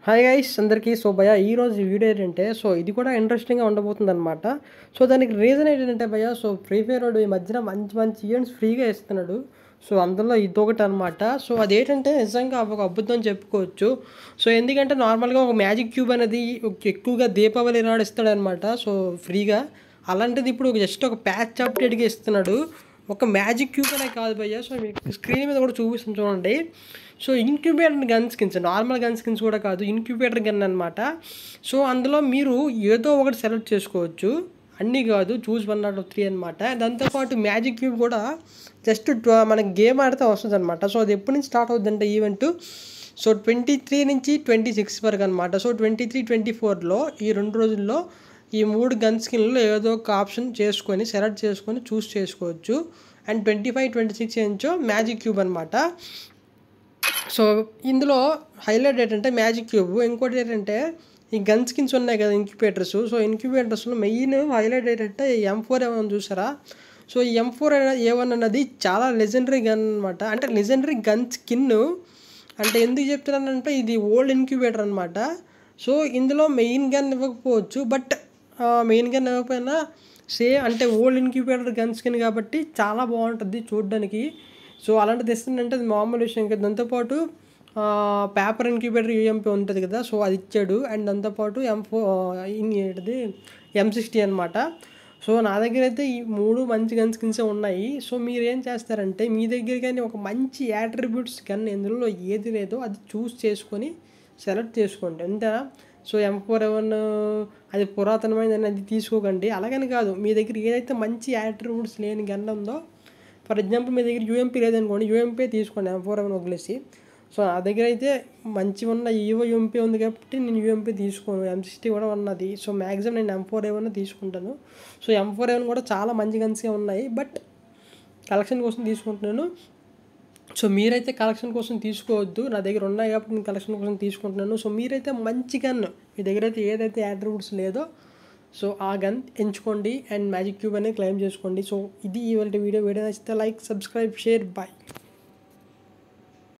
hi guys అందరికీ so భయ ఈరోజు వీడియో ఏంటంటే సో ఇది కూడా ఇంట్రెస్టింగ్గా ఉండబోతుంది అనమాట సో దానికి రీజన్ ఏంటంటే భయ సో ఫ్రీ ఫైర్ వాడు ఈ మధ్యన మంచి మంచి ఈవెంట్స్ ఫ్రీగా ఇస్తున్నాడు సో అందులో ఇదొకటి అనమాట సో అదేంటంటే నిజంగా ఒక అద్భుతం చెప్పుకోవచ్చు సో ఎందుకంటే నార్మల్గా ఒక మ్యాజిక్ క్యూబ్ అనేది ఒక- ఎక్కువగా దీపావళి నాడు ఇస్తాడనమాట సో ఫ్రీగా అలాంటిది ఇప్పుడు జస్ట్ ఒక ప్యాచ్ అప్డేట్గా ఇస్తున్నాడు ఒక మ్యాజిక్ క్యూబ్ అనే కాదు భయ్య సో మీకు స్క్రీన్ మీద కూడా చూపిస్తాను చూడండి so incubator gun skins normal gun skins కూడా కాదు ఇంక్యుబేటర్ గన్ అనమాట సో అందులో మీరు ఏదో ఒకటి సెలెక్ట్ చేసుకోవచ్చు అన్నీ కాదు చూస్ వన్ నాట్ త్రీ అనమాట దాంతోపాటు మ్యాజిక్ క్యూబ్ కూడా జస్ట్ మనకి గేమ్ ఆడితే వస్తుంది అనమాట సో అది ఎప్పటి నుంచి స్టార్ట్ అవుతుందంటే ఈవెంట్ సో ట్వంటీ త్రీ నుంచి ట్వంటీ సిక్స్ వరకు అనమాట సో ట్వంటీ త్రీ ట్వంటీ ఫోర్లో ఈ రెండు రోజుల్లో ఈ మూడు గన్ స్కిన్లో ఏదో ఒక ఆప్షన్ చేసుకొని సెలెక్ట్ చేసుకొని చూస్ చేసుకోవచ్చు and twenty five twenty six ఇంచో మ్యాజిక్ క్యూబ్ అనమాట సో ఇందులో హైలైట్ ఏంటంటే మ్యాజిక్ క్యూబ్ ఇంకోటి ఏంటంటే ఈ గన్ స్కిన్స్ ఉన్నాయి కదా ఇంక్యుబేటర్స్ సో ఇంక్యుబేటర్స్లో మెయిన్ హైలైట్ ఏంటంటే ఎం ఫోర్ ఏమన్నా చూసారా సో ఈ ఎం ఫోర్ ఏ వన్ అన్నది చాలా లెజెండరీ గన్ అనమాట అంటే లెజెండరీ గన్ స్కిన్ అంటే ఎందుకు చెప్తున్నానంటే ఇది ఓల్డ్ ఇంక్యుబేటర్ అనమాట సో ఇందులో మెయిన్ గన్ ఇవ్వకపోవచ్చు బట్ మెయిన్ గన్ ఇవ్వకపోయినా సేమ్ అంటే ఓల్డ్ ఇంక్యుబేటర్ గన్ స్కిన్ కాబట్టి చాలా బాగుంటుంది చూడడానికి సో అలాంటిది ఇస్తుందంటే అది మామూలు విషయం కదా దాంతోపాటు పేపర్ ఇంక్యుబేటర్ యూఎంపీ ఉంటుంది కదా సో అది ఇచ్చాడు అండ్ దాంతోపాటు ఎం ఫో ఏంటిది ఎం సిక్స్టీ అనమాట సో నా దగ్గర అయితే ఈ మూడు మంచి గన్ స్కిన్స్ ఉన్నాయి సో మీరు ఏం చేస్తారంటే మీ దగ్గర కానీ ఒక మంచి యాట్రిబ్యూట్స్ గన్ ఇందులో ఏది లేదో అది చూస్ చేసుకొని సెలెక్ట్ చేసుకోండి అంతేనా సో ఎం ఫోర్ ఎవన్ అది పురాతనమైనది అది తీసుకోకండి అలాగని కాదు మీ దగ్గర ఏదైతే మంచి యాట్రిబ్యూట్స్ లేని గన్ ఉందో ఫర్ ఎగ్జాంపుల్ మీ దగ్గర యూఎంపీ లేదనుకోండి యూఎంపీ తీసుకోండి ఎం ఫోర్ ఎవన్ వదిలేసి సో నా దగ్గర అయితే మంచి ఉన్న ఈవో యూఎంపీ ఉంది కాబట్టి నేను యూఎంపీ తీసుకోను ఎం సిక్స్టీ కూడా ఉన్నది సో మ్యాక్సిమం నేను ఎం ఫోర్ ఏవన్ తీసుకుంటాను సో ఎం ఫోర్ ఏవన్ కూడా చాలా మంచి గన్సే ఉన్నాయి బట్ కలెక్షన్ కోసం తీసుకుంటున్నాను సో మీరైతే కలెక్షన్ కోసం తీసుకోవద్దు నా దగ్గర ఉన్నాయి కాబట్టి నేను కలెక్షన్ కోసం తీసుకుంటున్నాను సో మీరైతే మంచి గన్ మీ దగ్గర అయితే ఏదైతే యాట్రిబ్యూట్స్ లేదో సో ఆ గన్ ఎంచుకోండి అండ్ మ్యాజిక్ క్యూబ్ అనేది క్లెయిమ్ చేసుకోండి సో ఇది ఇవాళ వీడియో వీడియో నచ్చితే లైక్ సబ్స్క్రైబ్ షేర్ బాయ్